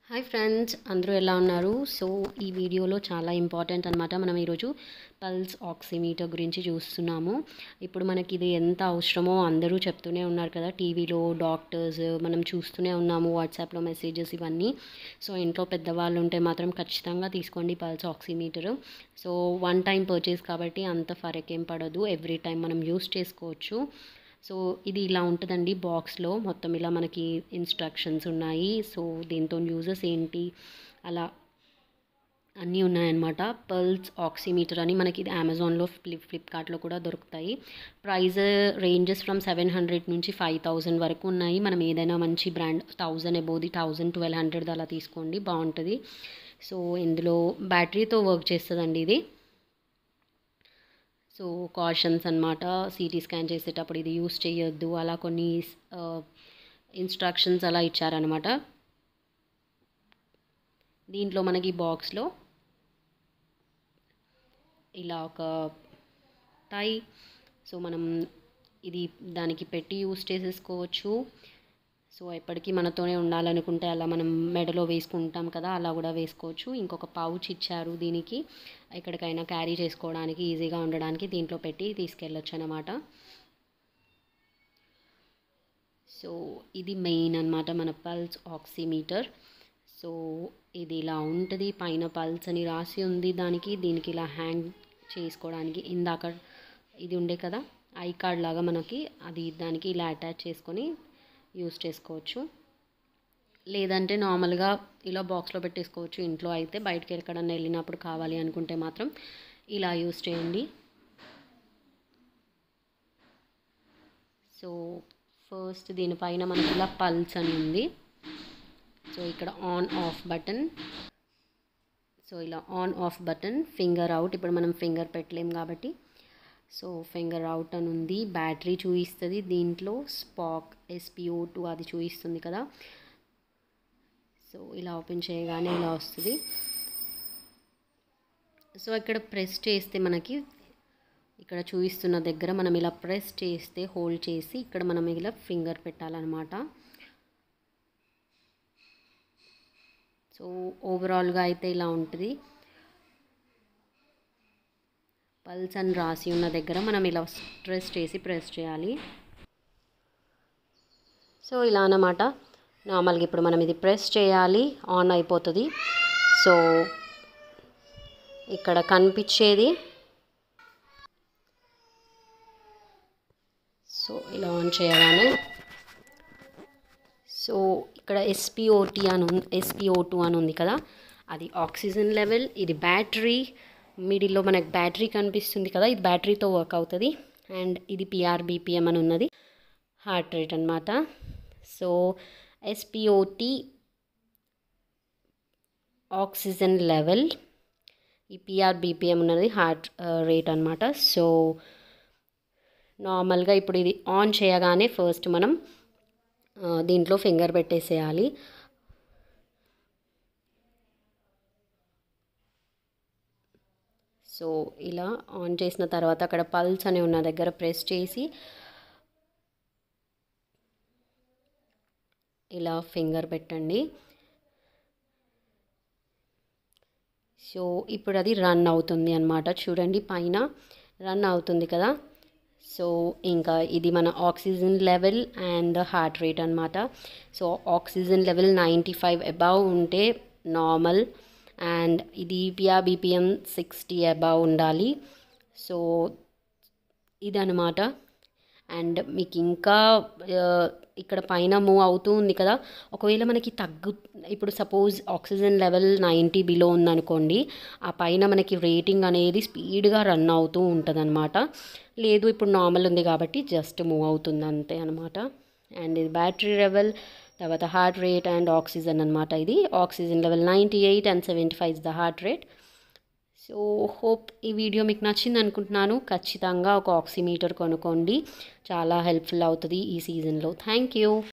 hi friends అందరూ ఎలా ఉన్నారు సో ఈ వీడియోలో చాలా ఇంపార్టెంట్ అనమాట మనం ఈరోజు పల్స్ ఆక్సిమీటర్ గురించి చూస్తున్నాము ఇప్పుడు మనకి ఇది ఎంత అవసరమో అందరూ చెప్తూనే ఉన్నారు కదా టీవీలో డాక్టర్స్ మనం చూస్తూనే ఉన్నాము వాట్సాప్లో మెసేజెస్ ఇవన్నీ సో ఇంట్లో పెద్దవాళ్ళు ఉంటే మాత్రం ఖచ్చితంగా తీసుకోండి pulse oximeter so one time purchase కాబట్టి అంత ఫరక్ ఏం పడదు ఎవ్రీ టైం మనం యూస్ చేసుకోవచ్చు సో ఇది ఇలా ఉంటుందండి బాక్స్లో మొత్తం ఇలా మనకి ఇన్స్ట్రక్షన్స్ ఉన్నాయి సో దీంతో యూజెస్ ఏంటి అలా అన్నీ ఉన్నాయన్నమాట పల్స్ ఆక్సిమీటర్ అని మనకి ఇది అమెజాన్లో ఫ్లిప్ ఫ్లిప్కార్ట్లో కూడా దొరుకుతాయి price ranges from seven hundred నుంచి ఫైవ్ థౌజండ్ వరకు ఉన్నాయి మనం ఏదైనా మంచి brand thousand above thousand twelve hundred అలా తీసుకోండి బాగుంటుంది సో ఇందులో బ్యాటరీతో వర్క్ చేస్తుందండి ఇది సో కాషన్స్ అనమాట సిటీ స్కాన్ చేసేటప్పుడు ఇది యూస్ చేయొద్దు అలా కొన్ని ఇన్స్ట్రక్షన్స్ అలా ఇచ్చారనమాట దీంట్లో మనకి బాక్స్లో ఇలా ఒక టై సో మనం ఇది దానికి పెట్టి యూస్ చేసేసుకోవచ్చు సో ఎప్పటికీ మనతోనే ఉండాలనుకుంటే అలా మనం మెడలో వేసుకుంటాం కదా అలా కూడా వేసుకోవచ్చు ఇంకొక పౌచ్ ఇచ్చారు దీనికి ఎక్కడికైనా క్యారీ చేసుకోవడానికి ఈజీగా ఉండడానికి దీంట్లో పెట్టి తీసుకెళ్ళొచ్చు అనమాట సో ఇది మెయిన్ అనమాట మన పల్స్ ఆక్సిమీటర్ సో ఇది ఇలా ఉంటుంది పైన పల్స్ అని రాసి ఉంది దానికి దీనికి ఇలా హ్యాంగ్ చేసుకోవడానికి ఇందాక ఇది ఉండే కదా ఐ కార్డ్ లాగా మనకి అది దానికి ఇలా అటాచ్ చేసుకొని యూస్ చేసుకోవచ్చు లేదంటే నార్మల్గా ఇలా బాక్స్లో పెట్టేసుకోవచ్చు ఇంట్లో అయితే బయటకి ఎక్కడన్నా వెళ్ళినప్పుడు కావాలి అనుకుంటే మాత్రం ఇలా యూస్ చేయండి సో ఫస్ట్ దీనిపైన మనకి ఇలా పల్స్ అని ఉంది సో ఇక్కడ ఆన్ ఆఫ్ బటన్ సో ఇలా on off button finger out ఇప్పుడు మనం ఫింగర్ పెట్టలేం కాబట్టి సో ఫింగర్ అవుట్ అని ఉంది బ్యాటరీ చూపిస్తుంది దీంట్లో స్పాక్ ఎస్పిఓ టూ అది చూపిస్తుంది కదా సో ఇలా ఓపెన్ చేయగానే ఇలా వస్తుంది సో ఇక్కడ ప్రెస్ చేస్తే మనకి ఇక్కడ చూపిస్తున్న దగ్గర మనం ఇలా ప్రెస్ చేస్తే హోల్డ్ చేసి ఇక్కడ మనం ఇలా ఫింగర్ పెట్టాలన్నమాట సో ఓవరాల్గా అయితే ఇలా ఉంటుంది పల్స్ అని రాసి ఉన్న దగ్గర మనం ఇలా ప్రెస్ చేసి ప్రెస్ చేయాలి సో ఇలా అన్నమాట నార్మల్గా ఇప్పుడు మనం ఇది ప్రెస్ చేయాలి ఆన్ అయిపోతుంది సో ఇక్కడ కనిపించేది సో ఇలా ఆన్ చేయగానే సో ఇక్కడ ఎస్పిఓటి అని ఉంది ఎస్పిఓ టూ అని ఉంది కదా అది ఆక్సిజన్ లెవెల్ ఇది బ్యాటరీ మిడిల్లో మనకు బ్యాటరీ కనిపిస్తుంది కదా ఇది బ్యాటరీతో వర్క్ అవుతుంది అండ్ ఇది పిఆర్బిపిఎం అని ఉన్నది హార్ట్ రేట్ అనమాట సో ఎస్పిఓటి ఆక్సిజన్ లెవెల్ ఈ పిఆర్బిపిఎం ఉన్నది హార్ట్ రేట్ అనమాట సో నార్మల్గా ఇప్పుడు ఇది ఆన్ చేయగానే ఫస్ట్ మనం దీంట్లో ఫింగర్ పెట్టేసేయాలి సో ఇలా ఆన్ చేసిన తర్వాత అక్కడ పల్స్ అని ఉన్న దగ్గర ప్రెస్ చేసి ఇలా ఫింగర్ పెట్టండి సో ఇప్పుడు అది రన్ అవుతుంది అనమాట చూడండి పైన రన్ అవుతుంది కదా సో ఇంకా ఇది మన oxygen level and heart rate అనమాట so oxygen level ninety five above ఉంటే నార్మల్ అండ్ ఇది పిఆర్ బీపీఎం సిక్స్టీ అబవ్ ఉండాలి సో ఇదనమాట అండ్ మీకు ఇంకా ఇక్కడ పైన మూవ్ అవుతూ ఉంది కదా ఒకవేళ మనకి తగ్గు ఇప్పుడు suppose oxygen level ninety below ఉందనుకోండి ఆ పైన మనకి రేటింగ్ అనేది స్పీడ్గా రన్ అవుతూ ఉంటుంది అనమాట లేదు ఇప్పుడు నార్మల్ ఉంది కాబట్టి జస్ట్ మూవ్ అవుతుంది అంతే అనమాట అండ్ ఇది బ్యాటరీ లెవెల్ తర్వాత హార్ట్ రేట్ అండ్ ఆక్సిజన్ అనమాట ఇది oxygen level ninety eight and seventy five is the heart rate so hope ఈ వీడియో మీకు నచ్చింది అనుకుంటున్నాను ఖచ్చితంగా ఒక ఆక్సిమీటర్ కొనుక్కోండి చాలా హెల్ప్ఫుల్ అవుతుంది ఈ సీజన్లో థ్యాంక్ యూ